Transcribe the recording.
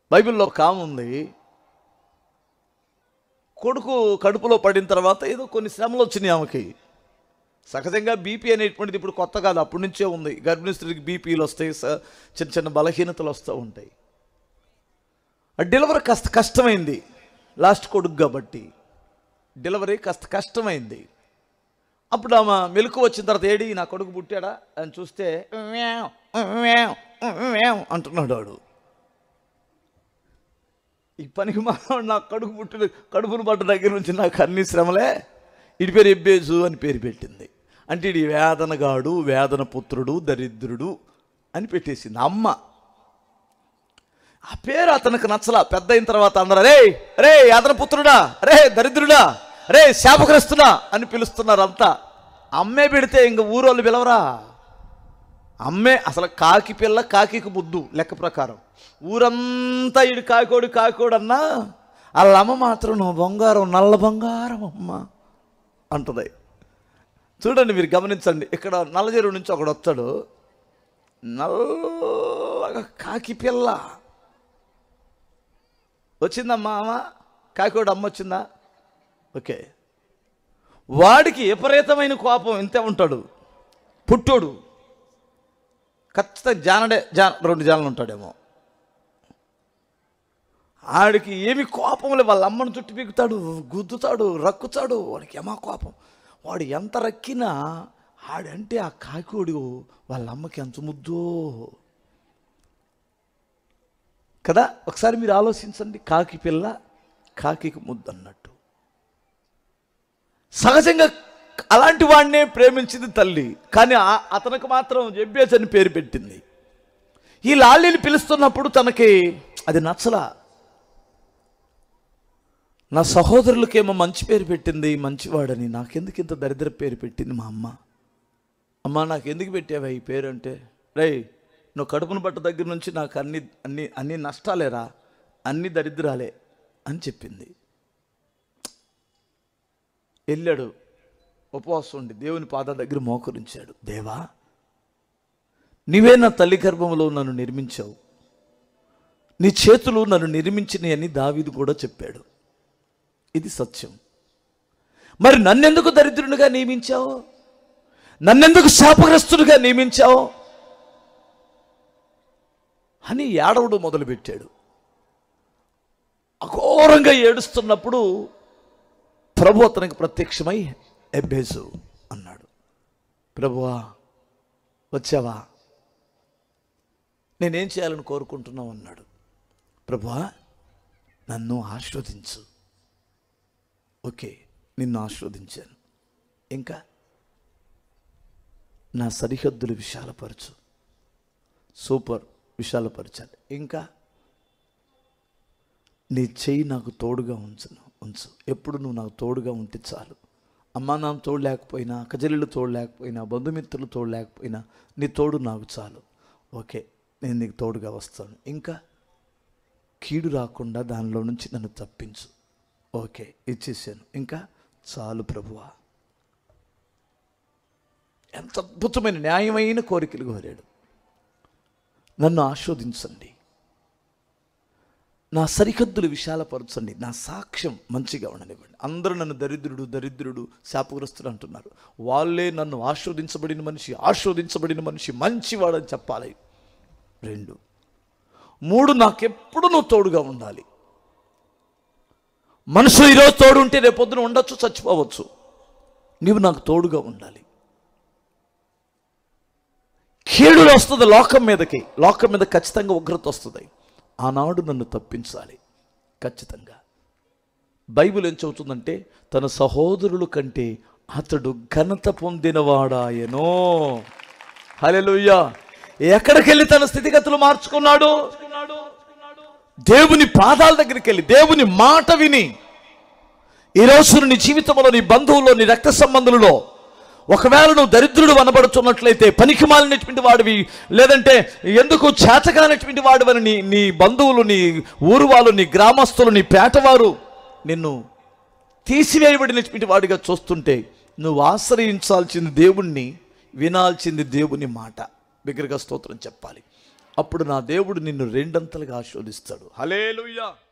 బైబిల్లో ఒక ఆమె ఉంది కొడుకు కడుపులో పడిన తర్వాత ఏదో కొన్ని శ్రమలు వచ్చినాయి ఆమెకి సహజంగా బీపీ అనేటువంటిది ఇప్పుడు కొత్త కాదు అప్పటి నుంచే ఉంది గర్భిణీ స్త్రీకి బీపీలు వస్తాయి స- చిన్న చిన్న బలహీనతలు వస్తూ ఉంటాయి ఆ డెలివరీ కాస్త కష్టమైంది లాస్ట్ కొడుకు కాబట్టి డెలివరీ కాస్త కష్టమైంది అప్పుడు ఆమె మెలకు వచ్చిన తర్వాత ఏడి నా కొడుకు పుట్టాడా అని చూస్తే "మ్యావ్, మ్యావ్, మ్యావ్" అంటున్నాడు వాడు ఈ పనికి మానవుడు నా కడుపు పుట్టిన కడుపును పట్ట దగ్గర నుంచి నాకు అన్ని శ్రమలే ఇడి పేరు ఎబ్బేజు అని పేరు పెట్టింది అంటే ఇది వేదనగాడు వేదన పుత్రుడు దరిద్రుడు అని పెట్టేసింది అమ్మ ఆ పేరు అతనికి నచ్చలా పెద్ద అయిన తర్వాత అందరూ రే రే యాదన పుత్రుడా రే దరిద్రుడా రే శాపగ్రస్తుడా అని పిలుస్తున్నారు అంతా అమ్మే పెడితే ఇంక ఊరోళ్ళు పిలవరా అమ్మే అసలు కాకి పిల్ల కాకికి ముద్దు లెక్క ప్రకారం ఊరంతా ఇడు కాకోడు కాకోడు అన్నా వాళ్ళ అమ్మ మాత్రం నువ్వు బంగారం నల్ల బంగారం అమ్మ అంటది చూడండి మీరు గమనించండి ఇక్కడ నల్లజెరువు నుంచి ఒకడు వస్తాడు నల్లగా కాకి పిల్ల వచ్చిందమ్మా అమ్మ కాకోడు అమ్మ వచ్చిందా ఓకే వాడికి విపరీతమైన కోపం ఇంతే ఉంటాడు పుట్టోడు ఖచ్చితంగా జానడే జాన రెండు జానలు ఉంటాడేమో ఆడికి ఏమి కోపం లేదు వాళ్ళ అమ్మను చుట్టు పీకుతాడు గుద్దుతాడు రక్కుతాడు వాడికి ఏమా కోపం వాడు ఎంత రక్కినా ఆడంటే ఆ కాకిోడు వాళ్ళ అమ్మకి ఎంత ముద్దో కదా ఒకసారి మీరు ఆలోచించండి కాకి పిల్ల కాకికి ముద్దు అన్నట్టు సహజంగా అలాంటి వాడినే ప్రేమించింది తల్లి కానీ ఆ- అతనికి మాత్రం జబ్బేజ్ అని పేరు పెట్టింది ఈ లాలీని పిలుస్తున్నప్పుడు తనకి అది నచ్చలా నా సహోదరులకేమో మంచి పేరు పెట్టింది మంచివాడని నాకెందుకు ఇంత దరిద్ర పేరు పెట్టింది మా అమ్మ అమ్మ నాకు ఎందుకు పెట్టావా ఈ పేరు అంటే రేయ్ నువ్వు కడుపును పట్ట దగ్గర నుంచి నాకు అన్ని అన్ని అన్ని నష్టాలేరా అన్ని దరిద్రాలే అని చెప్పింది వెళ్ళాడు ఉపవాసం ఉండి దేవుని పాద దగ్గర మోకరించాడు దేవా నీవే నా తల్లి గర్భంలో నన్ను నిర్మించావు నీ చేతులు నన్ను నిర్మించినాయని దావీదు కూడా చెప్పాడు ఇది సత్యం మరి నన్నెందుకు దరిద్రునిగా నియమించావు నన్నెందుకు శాపగ్రస్తుడిగా నియమించావు అని ఏడవడు మొదలుపెట్టాడు అఘోరంగా ఏడుస్తున్నప్పుడు ప్రభు అతనికి ప్రత్యక్షమై ఎబ్బేసు అన్నాడు ప్రభువా వచ్చావా నేనేం చేయాలని కోరుకుంటున్నావు అన్నాడు ప్రభువా నన్ను ఆశీర్వదించు ఓకే నిన్ను ఆశీర్వదించాను ఇంకా నా సరిహద్దులు విశాలపరచు సూపర్ విశాలపరచాలి ఇంకా నీ చెయ్యి నాకు తోడుగా ఉంచును ఉంచు ఎప్పుడు నువ్వు నాకు తోడుగా ఉంటే చాలు అమ్మా నాన్న తోడు లేకపోయినా అక్కజల్లులు తోడు లేకపోయినా బంధుమిత్రులు తోడు లేకపోయినా నీ తోడు నాకు చాలు ఓకే నేను నీకు తోడుగా వస్తాను ఇంకా కీడు రాకుండా దానిలో నుంచి నన్ను తప్పించు ఓకే ఇచ్చేసాను ఇంకా చాలు ప్రభువా ఎంత అద్భుతమైన న్యాయమైన కోరికలు కోరాడు నన్ను ఆస్వాదించండి నా సరిహద్దులు విశాలపరచండి నా సాక్ష్యం మంచిగా ఉండనివ్వండి అందరూ నన్ను దరిద్రుడు దరిద్రుడు శాపగ్రస్తుడు అంటున్నారు వాళ్ళే నన్ను ఆస్వాదించబడిన మనిషి ఆస్వాదించబడిన మనిషి మంచివాడని చెప్పాలి రెండు మూడు నాకెప్పుడు నువ్వు తోడుగా ఉండాలి మనుషులు ఈరోజు తోడు ఉంటే రేపొద్దున ఉండొచ్చు చచ్చిపోవచ్చు నీవు నాకు తోడుగా ఉండాలి కీడులు వస్తుంది లోకం మీదకి లోకం మీద ఖచ్చితంగా ఉగ్రత వస్తుంది ఆనాడు నన్ను తప్పించాలి ఖచ్చితంగా బైబిల్ ఏం చెబుతుందంటే తన సహోదరుల కంటే అతడు ఘనత పొందినవాడాయనో హల్లెలూయా ఎక్కడికి వెళ్ళి తన స్థితిగతులు మార్చుకున్నాడు దేవుని పాదాల దగ్గరికి వెళ్ళి దేవుని మాట విని ఈ రోజు నీ జీవితంలో నీ బంధువుల్లో నీ రక్త సంబంధులలో ఒకవేళ నువ్వు దరిద్రుడు అనబడుతున్నట్లయితే పనికి మాలినటువంటి వాడివి లేదంటే ఎందుకు చేతకానటువంటి వాడివని నీ నీ బంధువులు నీ ఊరు వాళ్ళు నీ గ్రామస్తులు నీ పేటవారు నిన్ను తీసివేయబడినటువంటి వాడిగా చూస్తుంటే నువ్వు ఆశ్రయించాల్సింది దేవుణ్ణి వినాల్సింది దేవుని మాట బిగ్గరగా స్తోత్రం చెప్పాలి అప్పుడు నా దేవుడు నిన్ను రెండంతలుగా ఆశీర్వదిస్తాడు హలేలుయ్యా